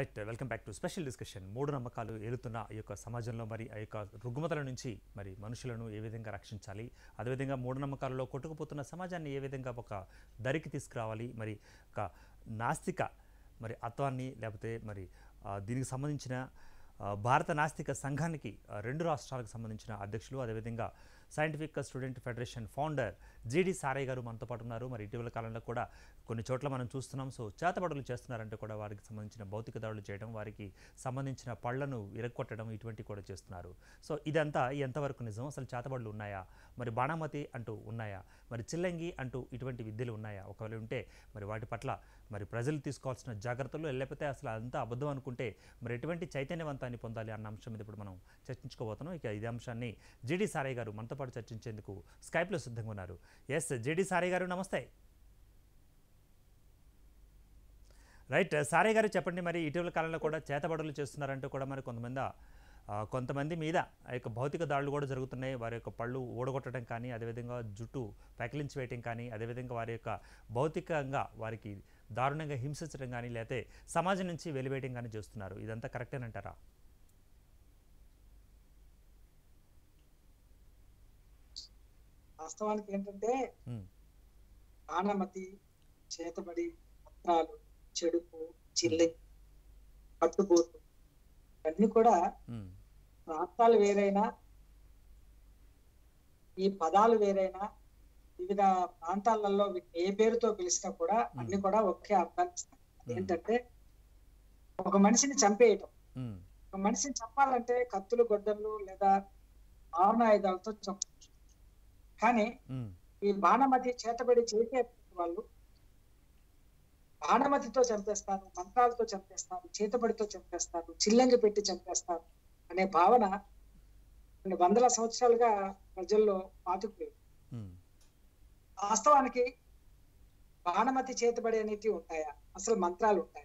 Right welcome back to special discussion మూడు నమ్మకాలు ఏలుతున్న ఈ యొక్క సమాజంలో మరి ఆ యొక్క రుగ్మతల నుంచి మరి మనుషులను ఏ విధంగా రక్షించాలి అదేవిధంగా మూఢనమ్మకాలలో కొట్టుకుపోతున్న సమాజాన్ని ఏ విధంగా ఒక దరికి తీసుకురావాలి మరి ఒక నాస్తిక మరి అత్వాన్ని లేకపోతే మరి ఆ, దీనికి సంబంధించిన ఆ, భారత నాస్తిక సంఘానికి ఆ, రెండు రాష్ట్రాలకు సంబంధించిన అధ్యక్షులు అదేవిధంగా సైంటిఫిక్ స్టూడెంట్ ఫెడరేషన్ ఫౌండర్ జీడి సారయ్య గారు మనతో పాటు ఉన్నారు మరి ఇటీవల కాలంలో కూడా కొన్ని చోట్ల మనం చూస్తున్నాం సో చేతబడులు చేస్తున్నారంటే కూడా వారికి సంబంధించిన భౌతిక దాడులు చేయడం వారికి సంబంధించిన పళ్లను ఇరగొట్టడం ఇటువంటి కూడా చేస్తున్నారు సో ఇదంతా ఎంతవరకు నిజం అసలు చేతబడులు ఉన్నాయా మరి బాణామతి అంటూ ఉన్నాయా మరి చిల్లంగి అంటూ ఇటువంటి విద్యలు ఉన్నాయా ఒకవేళ ఉంటే మరి వాటి పట్ల మరి ప్రజలు తీసుకోవాల్సిన జాగ్రత్తలు లేకపోతే అసలు అంతా అబద్ధం అనుకుంటే మరి ఎటువంటి చైతన్యవంతాన్ని పొందాలి అన్న అంశం మీద ఇప్పుడు మనం చర్చించుకోబోతున్నాం ఇక ఇదే అంశాన్ని జీడి సారయ్య గారు మనతో పాటు చర్చించేందుకు స్కైప్లో సిద్ధంగా ఉన్నారు ఎస్ జీడి సారయ్య గారు నమస్తే రైట్ సారయ్య గారు చెప్పండి మరి ఇటీవల కాలంలో కూడా చేతబడులు చేస్తున్నారంటూ కూడా మరి కొంతమంది ఆ, కొంతమంది మీద ఆ యొక్క భౌతిక దాడులు కూడా జరుగుతున్నాయి వారి యొక్క పళ్ళు ఊడగొట్టడం కానీ అదేవిధంగా జుట్టు పెకిలించి వేయటం కానీ అదేవిధంగా వారి యొక్క భౌతికంగా వారికి దారుణంగా హింసించడం కానీ లేకపోతే సమాజం నుంచి వెలివేయడం కానీ చేస్తున్నారు ఇదంతా కరెక్టేనంటారా వాస్తవానికి ఏంటంటే ఉమ్, ఆనమతి చేతబడి పత్రాలు చెడుపు చిల్లి పట్టుబోతు ఇవన్నీ కూడా ఉమ్, ప్రాంతాలు వేరైనా ఈ పదాలు వేరైనా వివిధ ప్రాంతాలలో వీటిని ఏ పేరుతో పిలిచినా కూడా అన్ని కూడా ఒకే అర్థాన్ని ఇస్తాయి ఏంటంటే ఒక మనిషిని చంపేయటం ఉమ్, ఒక మనిషిని చంపాలంటే కత్తులు గొడ్డళ్ళు లేదా ఆయుధాలతో చంపచ్చు కానీ ఉమ్, ఈ బాణమతి చేతబడి చేసే వాళ్ళు బాణమతితో చంపేస్తారు మంత్రాలతో చంపేస్తారు చేతబడితో చంపేస్తారు చిల్లంగి పెట్టి చంపేస్తారు అనే భావన కొన్ని వందల సంవత్సరాలుగా ప్రజల్లో పాతుకుపోయింది ఉమ్, వాస్తవానికి బాణమతి చేతబడి అనేవి ఉంటాయా అసలు మంత్రాలు ఉంటాయా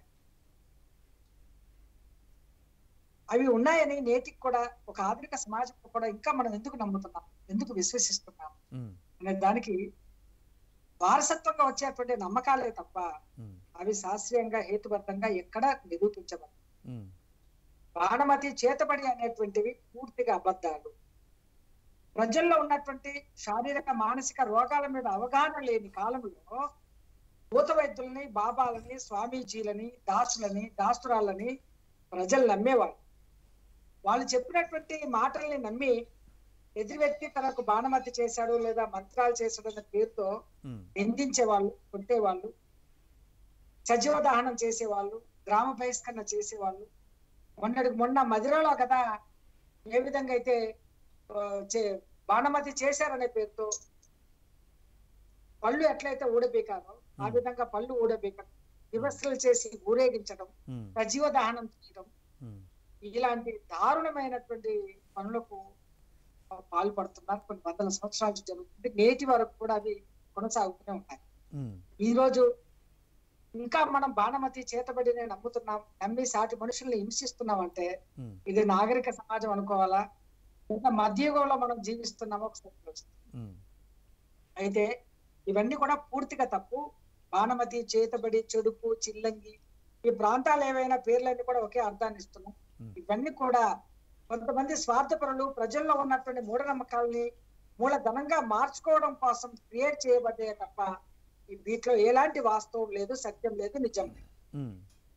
అవి ఉన్నాయని నేటికి కూడా ఒక ఆధునిక సమాజంలో కూడా ఇంకా మనం ఎందుకు నమ్ముతున్నాం ఎందుకు విశ్వసిస్తున్నాం ఉమ్, అనే దానికి వారసత్వంగా వచ్చేటువంటి నమ్మకాలే తప్ప ఉమ్, అవి శాస్త్రీయంగా హేతుబద్ధంగా ఎక్కడ నిరూపించబడదు ఉమ్, బాణమతి చేతబడి అనేటువంటివి పూర్తిగా అబద్ధాలు ప్రజల్లో ఉన్నటువంటి శారీరక మానసిక రోగాల మీద అవగాహన లేని కాలంలో భూత వైద్యుల్ని బాబాలని స్వామీజీలని దాసులని దాస్తురాలని ప్రజలు నమ్మేవాళ్ళు వాళ్ళు చెప్పినటువంటి మాటల్ని నమ్మి ఎదురు వ్యక్తి తనకు బాణమతి చేశాడు లేదా మంత్రాలు చేశాడు అనే పేరుతో ఉమ్, నిందించే వాళ్ళు కొట్టేవాళ్ళు సజీవ దహనం చేసేవాళ్ళు గ్రామ బహిష్కరణ చేసేవాళ్ళు మొన్నటికి మొన్న మదిరలో కదా ఏ విధంగా అయితే ఆ, చే- బాణమతి చేశారనే పేరుతో పళ్ళు ఎట్లయితే ఊడబీకారో ఆ విధంగా పళ్ళు ఊడబీకడం విమర్శలు చేసి ఊరేగించడం ఉమ్, సజీవ దహనం చేయడం ఉమ్, ఇలాంటి దారుణమైనటువంటి పనులకు పాల్పడుతున్నారు కొన్ని వందల సంవత్సరాల నుంచి జరుగుతుంది నేటి వరకు కూడా అవి కొనసాగుతూనే ఉన్నాయి ఉమ్, ఈ రోజు ఇంకా మనం బాణమతి చేతబడిని నమ్ముతున్నాం నమ్మి సాటి మనుషుల్ని హింసిస్తున్నాం అంటే ఉమ్, ఇది నాగరిక సమాజం అనుకోవాలా లేదా మధ్యయుగంలో మనం జీవిస్తున్నామో ఒకసారి ఆలోచిద్దాం. ఉమ్, అయితే ఇవన్నీ కూడా పూర్తిగా తప్పు బాణమతి చేతబడి చెడుపు చిల్లంగి ఈ ప్రాంతాలు ఏవైనా పేర్లన్నీ కూడా ఒకే అర్థాన్ని ఇస్తున్నాం Hmm. ఇవన్నీ కూడా కొంతమంది స్వార్థపరులు ప్రజల్లో ఉన్నటువంటి మూఢనమ్మకాలని మూలధనంగా మార్చుకోవడం కోసం క్రియేట్ చేయబడ్డాయి తప్ప ఈ వీటిలో ఎలాంటి వాస్తవం లేదు సత్యం లేదు నిజం లేదు. మ్మ్.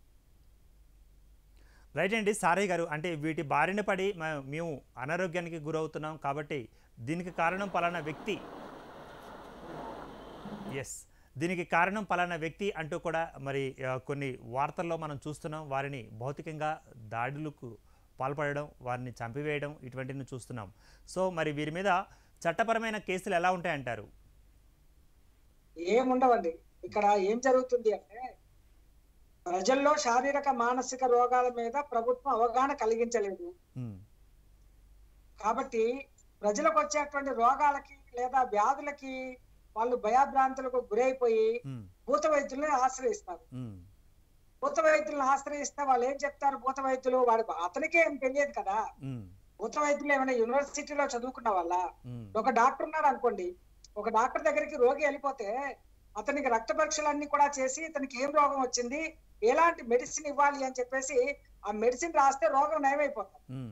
రైట్ అండి సారయ్య గారు అంటే వీటి బారిన పడి మ- మేము అనారోగ్యానికి గురవుతున్నాం కాబట్టి దీనికి కారణం పలానా వ్యక్తి ఎస్ దీనికి కారణం పలానా వ్యక్తి అంటూ కూడా మరి ఆ, కొన్ని వార్తల్లో మనం చూస్తున్నాం వారిని భౌతికంగా దాడులకు పాల్పడడం వారిని చంపివేయడం ఇటువంటివి చూస్తున్నాం సో మరి వీరి మీద చట్టపరమైన కేసులు ఎలా ఉంటాయంటారు ఏముండవండి ఇక్కడ ఏం జరుగుతుంది అంటే ప్రజల్లో శారీరక మానసిక రోగాల మీద ప్రభుత్వం అవగాహన కలిగించలేదు మ్మ్. కాబట్టి ప్రజలకు వచ్చేటువంటి రోగాలకి లేదా వ్యాధులకి వాళ్ళు భయాభ్రాంతులకు గురైపోయి మ్మ్. భూత వైద్యుల్ని ఆశ్రయిస్తారు మ్మ్. భూత వైద్యులను ఆశ్రయిస్తే వాళ్ళు ఏం చెప్తారు భూత వైద్యులు వాడు అతనికే ఏం తెలియదు కదా మ్మ్. భూత వైద్యులు ఏమైనా యూనివర్సిటీలో చదువుకున్న వాళ్ళ మ్మ్. ఒక డాక్టర్ ఉన్నాడు అనుకోండి ఒక డాక్టర్ దగ్గరికి రోగి వెళ్ళిపోతే అతనికి రక్త పరీక్షలన్నీ కూడా చేసి ఇతనికి ఏం రోగం వచ్చింది ఎలాంటి మెడిసిన్ ఇవ్వాలి అని చెప్పేసి ఆ మెడిసిన్ రాస్తే రోగం నయమైపోతుంది ఉమ్,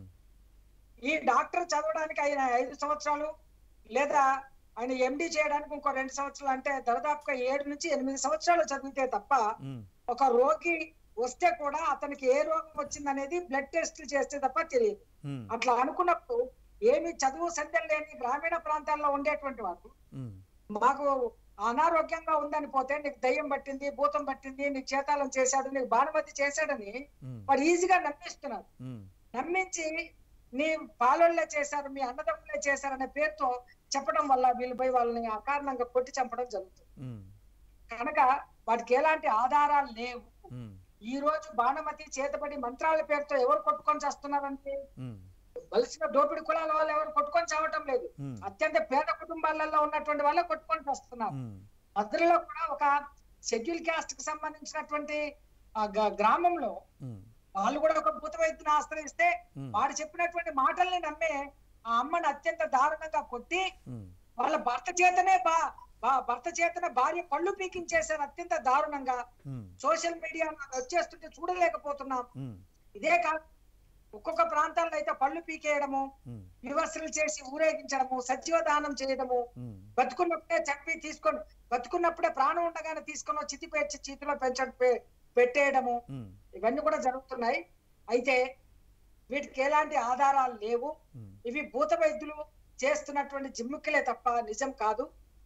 ఈ డాక్టర్ చదవడానికి ఆయన ఐదు సంవత్సరాలు లేదా ఆయన ఎండి చేయడానికి ఇంకో రెండు సంవత్సరాలు అంటే దాదాపుగా ఏడు నుంచి ఎనిమిది సంవత్సరాలు చదివితే తప్ప ఉమ్, ఒక రోగి వస్తే కూడా అతనికి ఏ రోగం వచ్చిందనేది బ్లడ్ టెస్ట్లు చేస్తే తప్ప తెలియదు ఉమ్, అట్లా అనుకున్నప్పుడు ఏమి చదువు సంధ్యం లేని గ్రామీణ ప్రాంతాల్లో ఉండేటువంటి వాళ్ళు ఉమ్, మాకు అనారోగ్యంగా ఉందని పోతే నీకు దయ్యం పట్టింది భూతం పట్టింది నీకు చేతాళం చేశాడు నీకు బాణమతి చేశాడని ఉమ్, వాడు ఈజీగా నమ్మిస్తున్నారు ఉమ్, నమ్మించి నీ పాలోళ్ళే చేశారు మీ అన్నదమ్ములే చేశారనే పేరుతో చెప్పడం వల్ల వీళ్ళు పోయి వాళ్ళని అకారణంగా కొట్టి చంపడం జరుగుతుంది ఉమ్, కనుక వాటికి ఎలాంటి ఆధారాలు లేవు ఉమ్, ఈ రోజు బాణమతి చేతబడి మంత్రాల పేరుతో ఎవరు కొట్టుకొని చేస్తున్నారంటే ఉమ్, వలసిన దోపిడి కులాల వాళ్ళు ఎవరు కొట్టుకొని చావటం లేదు ఉమ్, అత్యంత పేద కుటుంబాలలో ఉన్నటువంటి వాళ్ళే కొట్టుకొని వస్తున్నారు ఉమ్, మధురలో కూడా ఒక షెడ్యూల్ క్యాస్ట్ కి సంబంధించినటువంటి ఆ గ- గ్రామంలో ఉమ్, వాళ్ళు కూడా ఒక భూత వైద్యుని ఆశ్రయిస్తే ఉమ్, వాడు చెప్పినటువంటి మాటల్ని నమ్మే ఆ అమ్మని అత్యంత దారుణంగా కొట్టి ఉమ్, వాళ్ళ భర్త చేతనే బా బా- భర్త చేతనే భార్య పళ్ళు పీకించేశారు అత్యంత దారుణంగా ఉమ్, సోషల్ మీడియా వచ్చేస్తుంటే చూడలేకపోతున్నాం ఉమ్, ఇదే కాదు ఒక్కొక్క ప్రాంతాల్లో అయితే పళ్ళు పీకేయడము ఉమ్, విమర్శలు చేసి ఊరేగించడము సజీవ దానం చేయడము ఉమ్, బతుకున్నప్పుడే చంపి తీసుకొని బతుకున్నప్పుడే ప్రాణం ఉండగానే తీసుకొని వచ్చి చితి పేర్చి చేతిలో పెంచడం పె- పెట్టేయడము ఉమ్, ఇవన్నీ కూడా జరుగుతున్నాయి అయితే వీటికి ఎలాంటి ఆధారాలు లేవు ఉమ్, ఇవి భూత వైద్యులు చేస్తున్నటువంటి జిమ్ముకిలే తప్ప నిజం కాదు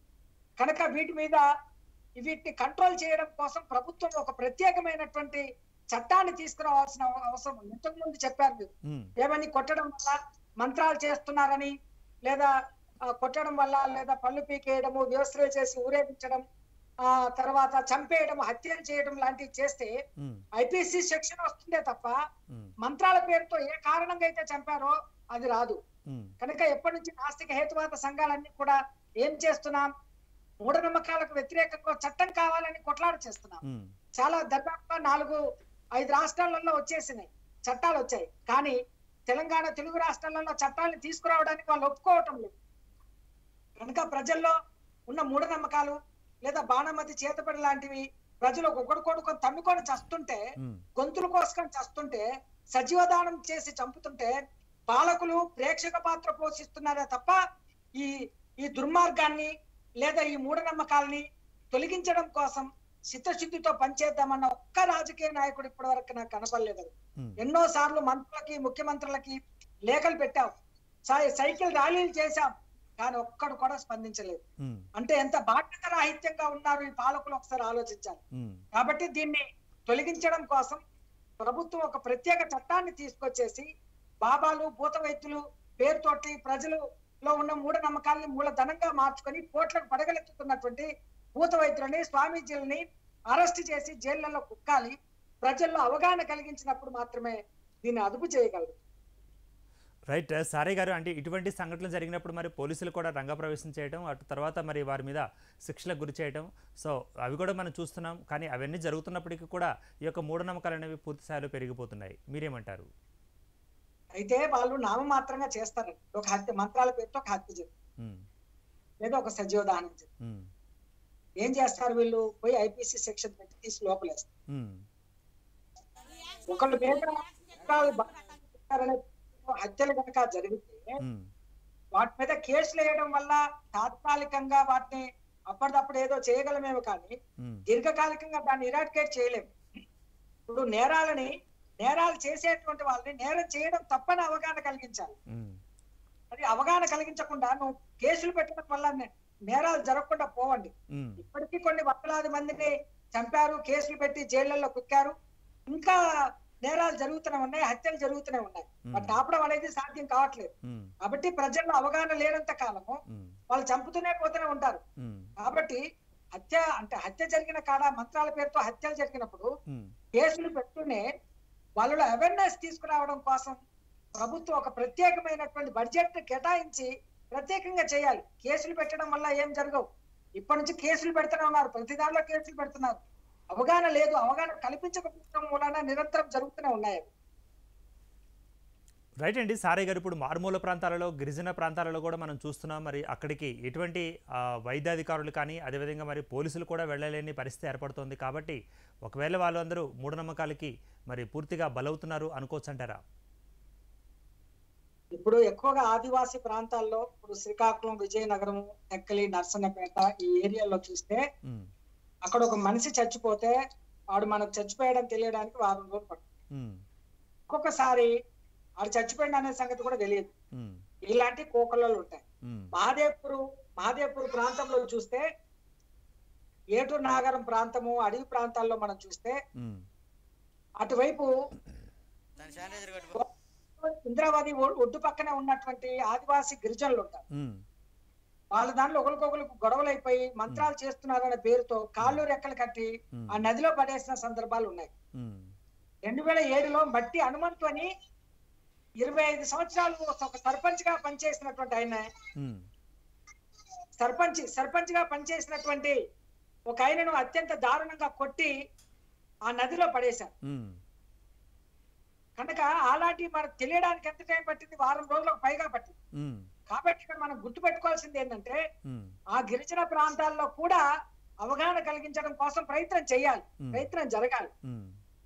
కనుక వీటి మీద వీటిని కంట్రోల్ చేయడం కోసం ప్రభుత్వం ఒక ప్రత్యేకమైనటువంటి చట్టాన్ని తీసుకురావాల్సిన అవసరం ఉంది ఇంతకు ముందు చెప్పారు మీరు ఉమ్, ఏమని కొట్టడం వల్ల మంత్రాలు చేస్తున్నారని లేదా ఆ, కొట్టడం వల్ల లేదా పళ్ళు పీకేయడము వ్యవస్థలు చేసి ఊరేగించడం ఆ తర్వాత చంపేయడం హత్యలు చేయడం లాంటివి చేస్తే ఉమ్, ఐపీసీ సెక్షన్ వస్తుందే తప్ప ఉమ్, మంత్రాల పేరుతో ఏ కారణంగా అయితే చంపారో అది రాదు ఉమ్, కనుక ఎప్పటి నుంచి నాస్తిక హేతువాద సంఘాలన్నీ కూడా ఏం చేస్తున్నాం మూఢనమ్మకాలకు వ్యతిరేకంగా చట్టం కావాలని కొట్లాట చేస్తున్నాం ఉమ్, చాలా దాదాపుగా నాలుగు ఐదు రాష్ట్రాలలో వచ్చేసినాయి చట్టాలు వచ్చాయి కానీ తెలంగాణ తెలుగు రాష్ట్రాలలో చట్టాలను తీసుకురావడానికి వాళ్ళు ఒప్పుకోవటం లేదు కనుక ప్రజల్లో ఉన్న మూఢనమ్మకాలు లేదా బాణమతి చేతపడి లాంటివి ప్రజలు ఒకడు కొడుకొని తమ్ముకొని చస్తుంటే ఉమ్, గొంతులు కోసుకొని చస్తుంటే సజీవదానం చేసి చంపుతుంటే పాలకులు ప్రేక్షక పాత్ర పోషిస్తున్నారే తప్ప ఈ ఈ దుర్మార్గాన్ని లేదా ఈ మూఢనమ్మకాల్ని తొలగించడం కోసం చిత్తశుద్ధితో పనిచేద్దామన్న ఒక్క రాజకీయ నాయకుడు ఇప్పటి వరకు నాకు కనపడలేదు ఉమ్, ఎన్నో సార్లు మంత్రులకి ముఖ్యమంత్రులకి లేఖలు పెట్టాం సై- సైకిల్ ర్యాలీలు చేశాం కానీ ఒక్కడు కూడా స్పందించలేదు ఉమ్, అంటే ఎంత బాధ్యత రాహిత్యంగా ఉన్నారు ఈ పాలకులు ఒకసారి ఆలోచించాలి ఉమ్, కాబట్టి దీన్ని తొలగించడం కోసం ప్రభుత్వం ఒక ప్రత్యేక చట్టాన్ని తీసుకొచ్చేసి బాబాలు భూత వైద్యులు పేరుతోటి ప్రజలలో ఉన్న మూఢనమ్మకాల్ని మూలధనంగా మార్చుకొని కోట్లకు పడగలెత్తుతున్నటువంటి భూత వైద్యులని స్వామీజీలని అరెస్ట్ చేసి జైళ్లలో కుక్కాలి ప్రజల్లో అవగాహన కలిగించినప్పుడు మాత్రమే దీన్ని అదుపు చేయగలరు రైట్ సారే గారు అంటే ఇటువంటి సంఘటనలు జరిగినప్పుడు మరి పోలీసులు కూడా రంగప్రవేశం చేయడం అటు తర్వాత మరి వారి మీద శిక్షలకు గురి చేయడం సో అవి కూడా మనం చూస్తున్నాం కానీ అవన్నీ జరుగుతున్నప్పటికీ కూడా ఈ యొక్క మూఢనమ్మకాలు అనేవి పూర్తి స్థాయిలో పెరిగిపోతున్నాయి మీరేమంటారు అయితే వాళ్ళు నామమాత్రంగా చేస్తారండి ఒక హత్య మంత్రాల పేరుతో ఒక హత్య చేస్తారు ఉమ్, లేదా ఒక సజీవదానం చేస్తారు ఉమ్, ఏం చేస్తారు వీళ్ళు పోయి ఐపీసీ సెక్షన్ పెట్టి తీసి లోపలేస్తారు ఉమ్, ఒకళ్ళు మీద నేరాలు బాధిస్తారనే హత్యలు కనుక జరిగితే ఉమ్, వాటి మీద కేసులు వేయడం వల్ల తాత్కాలికంగా వాటిని అప్పటిదప్పుడు ఏదో చేయగలమేమో కానీ ఉమ్, దీర్ఘకాలికంగా దాన్ని ఇరాడికేట్ చేయలేము ఇప్పుడు నేరాలని నేరాలు చేసేటువంటి వాళ్ళని నేరం చేయడం తప్పని అవగాహన కలిగించాలి ఉమ్, అది అవగాహన కలిగించకుండా నువ్వు కేసులు పెట్టడం వల్ల నే- నేరాలు జరగకుండా పోవండి ఉమ్, ఇప్పటికీ కొన్ని వందలాది మందిని చంపారు కేసులు పెట్టి జైళ్లలో కుక్కారు ఇంకా నేరాలు జరుగుతూనే ఉన్నాయి హత్యలు జరుగుతూనే ఉన్నాయి వాటిని ఆపడం అనేది సాధ్యం కావట్లేదు ఉమ్, కాబట్టి ప్రజల్లో అవగాహన లేనంత కాలము ఉమ్, వాళ్ళు చంపుతూనే పోతూనే ఉంటారు ఉమ్, కాబట్టి హత్య అంటే హత్య జరిగిన కాడ మంత్రాల పేరుతో హత్యలు జరిగినప్పుడు ఉమ్, కేసులు పెడుతూనే వాళ్ళలో అవేర్నెస్ తీసుకురావడం కోసం ప్రభుత్వం ఒక ప్రత్యేకమైనటువంటి బడ్జెట్ కేటాయించి ప్రత్యేకంగా చేయాలి కేసులు పెట్టడం వల్ల ఏం జరగవు ఇప్పటి నుంచి కేసులు పెడుతూనే ఉన్నారు ప్రతి దానిలో కేసులు పెడుతున్నారు అవగాహన లేదు అవగాహన కల్పించకపోవడం వలన నిరంతరం జరుగుతూనే ఉన్నాయి అవి. రైట్ అండి సారే గారు ఇప్పుడు మారుమూల ప్రాంతాలలో గిరిజన ప్రాంతాలలో కూడా మనం చూస్తున్నాం మరి అక్కడికి ఎటువంటి ఆ, వైద్యాధికారులు కానీ అదేవిధంగా మరి పోలీసులు కూడా వెళ్ళలేని పరిస్థితి ఏర్పడుతోంది కాబట్టి ఒకవేళ వాళ్ళందరూ మూఢనమ్మకాలకి మరి పూర్తిగా బలవుతున్నారు అనుకోవచ్చు అంటారా ఇప్పుడు ఎక్కువగా ఆదివాసీ ప్రాంతాల్లో ఇప్పుడు శ్రీకాకుళం విజయనగరం టెక్కలి నర్సన్నపేట ఈ ఏరియాలో చూస్తే ఉమ్, అక్కడ ఒక మనిషి చచ్చిపోతే వాడు మనకు చచ్చిపోయాడని తెలియడానికి వారం రోజులు పడుతుంది ఉమ్, ఒక్కొక్కసారి వాడు చచ్చిపోయాడు అనే సంగతి కూడా తెలియదు ఉమ్, ఇలాంటి కోకలలు ఉంటాయి ఉమ్, మహాదేవ్పూర్ మహాదేవ్పూర్ ప్రాంతంలో చూస్తే ఏటూరు నాగరం ప్రాంతము అడవి ప్రాంతాల్లో మనం చూస్తే ఉమ్, అటువైపు దాని శానిటైజర్ కట్టుకో ఇంద్రావతి ఒ- ఒడ్డు పక్కనే ఉన్నటువంటి ఆదివాసీ గిరిజనులు ఉంటారు ఉమ్, వాళ్ళ దాంట్లో ఒకరికొకరికి గొడవలు అయిపోయి మంత్రాలు చేస్తున్నారనే పేరుతో కాళ్ళు రెక్కలు కట్టి ఉమ్, ఆ నదిలో పడేసిన సందర్భాలు ఉన్నాయి ఉమ్, రెండు వేల ఏడులో మట్టి హనుమంతు అని ఇరవై ఐదు సంవత్సరాలు ఒక సర్పంచ్ గా పనిచేసినటువంటి ఆయన ఉమ్, సర్పంచ్ సర్పంచ్ గా పనిచేసినటువంటి ఒక ఆయనను అత్యంత దారుణంగా కొట్టి ఆ నదిలో పడేశారు ఉమ్, కనుక అలాంటి మనకు తెలియడానికి ఎంత టైం పట్టింది వారం రోజులకు పైగా పట్టింది ఉమ్, కాబట్టి ఇక్కడ మనం గుర్తుపెట్టుకోవాల్సింది ఏంటంటే ఉమ్, ఆ గిరిజన ప్రాంతాల్లో కూడా అవగాహన కలిగించడం కోసం ప్రయత్నం చేయాలి ఉమ్, ప్రయత్నం జరగాలి ఉమ్.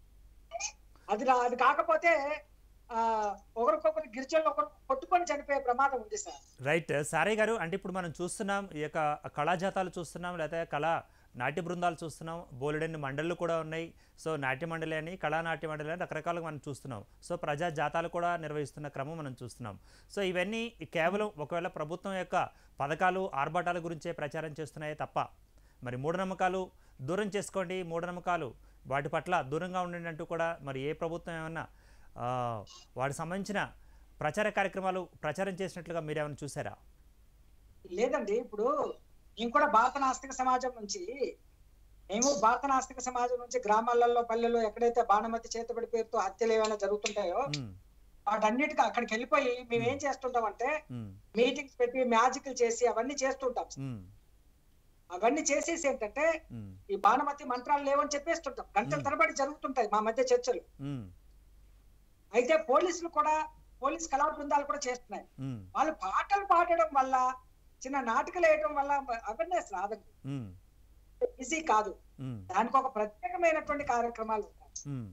అది రా- అది కాకపోతే ఆ ఒకరికొకరు గిరిజనులు ఒకరు కొట్టుకొని చనిపోయే ప్రమాదం ఉంది సార్ రైట్ సారే గారు అంటే ఇప్పుడు మనం చూస్తున్నాం ఈ యొక్క కళాజాతాలు చూస్తున్నాం లేకపోతే కళా నాట్య బృందాలు చూస్తున్నాం బోలెడన్ని మండళ్ళు కూడా ఉన్నాయి సో నాట్య మండలి అని కళా నాట్య మండలి అని రకరకాలుగా మనం చూస్తున్నాం సో ప్రజా జాతాలు కూడా నిర్వహిస్తున్న క్రమం మనం చూస్తున్నాం సో ఇవన్నీ కేవలం ఒకవేళ ప్రభుత్వం యొక్క పథకాలు ఆర్భాటాల గురించే ప్రచారం చేస్తున్నాయే తప్ప మరి మూఢనమ్మకాలు దూరం చేసుకోండి మూఢనమ్మకాలు వాటి పట్ల దూరంగా ఉండండి అంటూ కూడా మరి ఏ ప్రభుత్వం ఏమన్నా ఆ, వాటికి సంబంధించిన ప్రచార కార్యక్రమాలు ప్రచారం చేసినట్లుగా మీరు ఏమైనా చూసారా లేదండి ఇప్పుడు మేము కూడా భారత నాస్తిక సమాజం నుంచి మేము భారత నాస్తిక సమాజం నుంచి గ్రామాలలో పల్లెల్లో ఎక్కడైతే బాణమతి చేతబడి పేరుతో హత్యలు ఏమైనా జరుగుతుంటాయో ఉమ్, వాటన్నిటికీ అక్కడికి వెళ్ళిపోయి మేము ఏం చేస్తుంటాం అంటే ఉమ్, మీటింగ్స్ పెట్టి మ్యాజిక్లు చేసి అవన్నీ చేస్తుంటాం ఉమ్, అవన్నీ చేసేసి ఏంటంటే ఉమ్, ఈ బాణమతి మంత్రాలు లేవని చెప్పేస్తుంటాం గంటల మ్మ్. తరబడి జరుగుతుంటాయి మా మధ్య చర్చలు ఉమ్, అయితే పోలీసులు కూడా పోలీస్ కళా బృందాలు కూడా చేస్తున్నాయి ఉమ్, వాళ్ళు పాటలు పాడడం వల్ల చిన్న నాటకాలు వేయడం వల్ల అవేర్నెస్ రాదండి ఉమ్, ఈజీ కాదు ఉమ్, దానికి ఒక ప్రత్యేకమైనటువంటి కార్యక్రమాలు ఉంటాయి ఉమ్,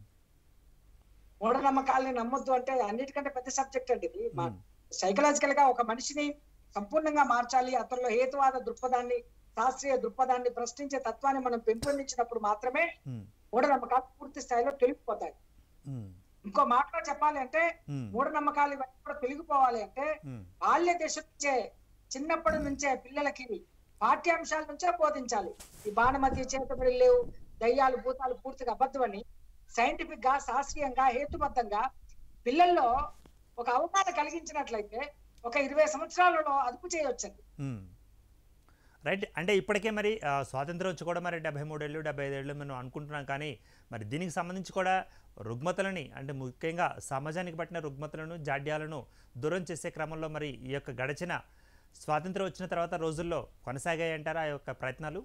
మూఢనమ్మకాలని నమ్మొద్దు అంటే అన్నిటికంటే పెద్ద సబ్జెక్ట్ అండి ఇది ఉమ్, సైకలాజికల్ గా ఒక మనిషిని సంపూర్ణంగా మార్చాలి అతనిలో హేతువాద దృక్పథాన్ని శాస్త్రీయ దృక్పథాన్ని ప్రశ్నించే తత్వాన్ని మనం పెంపొందించినప్పుడు మాత్రమే ఉమ్, మూఢనమ్మకాలు పూర్తి స్థాయిలో తొలగిపోతాయి ఉమ్, ఇంకో మాటలో చెప్పాలి అంటే ఉమ్, మూఢనమ్మకాలు ఇవన్నీ కూడా తొలగిపోవాలి అంటే ఉమ్, బాల్య దశ నుంచే చిన్నప్పటి నుంచే పిల్లలకి పాఠ్యాంశాల నుంచే బోధించాలి ఈ బాణమతి చేతబడి లేవు దయ్యాలు భూతాలు పూర్తిగా అబద్ధమని సైంటిఫిక్ గా శాస్త్రీయంగా హేతుబద్ధంగా పిల్లల్లో ఒక అవగాహన కలిగించినట్లయితే ఒక ఇరవై సంవత్సరాలలో అదుపు చేయొచ్చండి ఉమ్. రైట్ అంటే ఇప్పటికే మరి ఆ, స్వాతంత్రం వచ్చి కూడా మరి డెబ్బై మూడేళ్ళు డెబ్బై ఐదేళ్ళు మనం అనుకుంటున్నాం కానీ మరి దీనికి సంబంధించి కూడా రుగ్మతలని అంటే ముఖ్యంగా సమాజానికి పట్టిన రుగ్మతలను జాడ్యాలను దూరం చేసే క్రమంలో మరి ఈ యొక్క గడిచిన స్వాతంత్రం వచ్చిన తర్వాత రోజుల్లో కొనసాగాయి అంటారా ఆ యొక్క ప్రయత్నాలు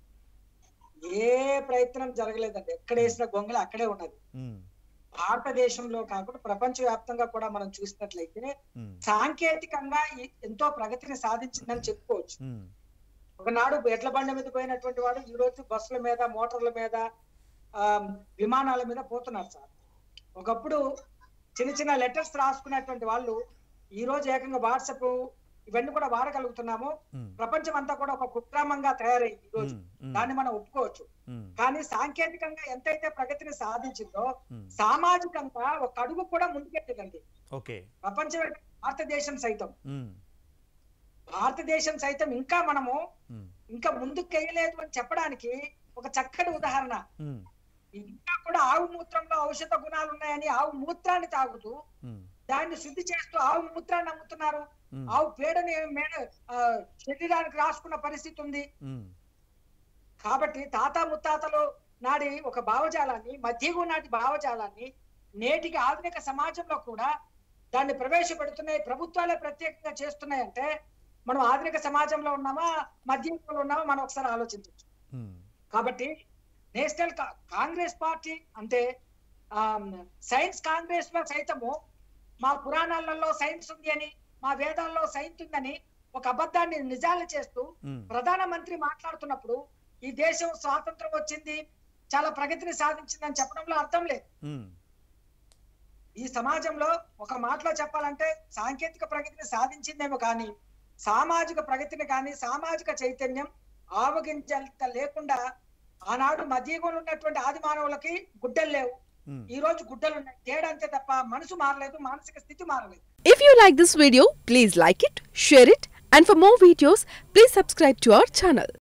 ఏ ప్రయత్నం జరగలేదండి ఎక్కడ వేసిన గొంగళి అక్కడే ఉన్నది ఉమ్, భారతదేశంలో కాకుండా ప్రపంచ వ్యాప్తంగా కూడా మనం చూసినట్లయితే ఉమ్, సాంకేతికంగా ఈ- ఎంతో ప్రగతిని సాధించిందని చెప్పుకోవచ్చు ఉమ్, ఒకనాడు ఎడ్ల బండి మీద పోయినటువంటి వాడు ఈ రోజు బస్సుల మీద మోటార్ల మీద ఆ, విమానాల మీద పోతున్నారు సార్ ఒకప్పుడు చిన్న చిన్న లెటర్స్ రాసుకునేటువంటి వాళ్ళు ఈ రోజు ఏకంగా వాట్సాప్ ఇవన్నీ కూడా వాడగలుగుతున్నాము ఉమ్, ప్రపంచం అంతా కూడా ఒక కుగ్రామంగా తయారైంది ఈ రోజు ఉమ్, ఉమ్, దాన్ని మనం ఒప్పుకోవచ్చు ఉమ్, కానీ సాంకేతికంగా ఎంతైతే ప్రగతిని సాధించిందో ఉమ్, సామాజికంగా ఒక అడుగు కూడా ముందుకెళ్ళిందండి ఓకే ప్రపంచ భారతదేశం సైతం ఉమ్, భారతదేశం సైతం ఇంకా మనము ఉమ్, ఇంకా ముందుకు వేయలేదు అని చెప్పడానికి ఒక చక్కటి ఉదాహరణ ఉమ్, ఇంకా ఇంకా కూడా ఆవు మూత్రంలో ఔషధ గుణాలు ఉన్నాయని ఆవు మూత్రాన్ని తాగుతూ ఉమ్, దాన్ని శుద్ధి చేస్తూ ఆవు మూత్రాన్ని అమ్ముతున్నారు ఉమ్, ఆవు పేడని మేడ ఆ, శరీరానికి రాసుకున్న పరిస్థితి ఉంది ఉమ్, కాబట్టి తాత ముత్తాతలు నాడి ఒక భావజాలాన్ని మధ్యగు నాటి భావజాలాన్ని నేటికి ఆధునిక సమాజంలో కూడా దాన్ని ప్రవేశపెడుతున్నాయి ప్రభుత్వాలే ప్రత్యేకంగా చేస్తున్నాయంటే మనం ఆధునిక సమాజంలో ఉన్నామా మధ్యయుగంలో ఉన్నామా మనం ఒకసారి ఆలోచించవచ్చు ఉమ్, కాబట్టి నేషనల్ కా- కాంగ్రెస్ పార్టీ అంటే సైన్స్ కాంగ్రెస్ లో సైతము మా పురాణాలలో సైన్స్ ఉంది అని మా వేదాల్లో సైన్స్ ఉందని ఒక అబద్ధాన్ని నిజాలు చేస్తూ ఉమ్, ప్రధానమంత్రి మాట్లాడుతున్నప్పుడు ఈ దేశం స్వాతంత్రం వచ్చింది చాలా ప్రగతిని సాధించిందని చెప్పడంలో అర్థం లేదు ఉమ్, ఈ సమాజంలో ఒక మాటలో చెప్పాలంటే సాంకేతిక ప్రగతిని సాధించిందేమో కానీ సామాజిక ప్రగతిని కానీ సామాజిక చైతన్యం ఆవగించంత లేకుండా ఆనాడు మధ్యయుగంలో ఉన్నటువంటి ఆది మానవులకి గుడ్డలు లేవు ఉమ్. ఈ రోజు గుడ్డలు ఉన్నాయి తేడా అంతే తప్ప మనసు మారలేదు మానసిక స్థితి మారలేదు If you like this video, please like it, share it, and for more videos, please subscribe to our channel.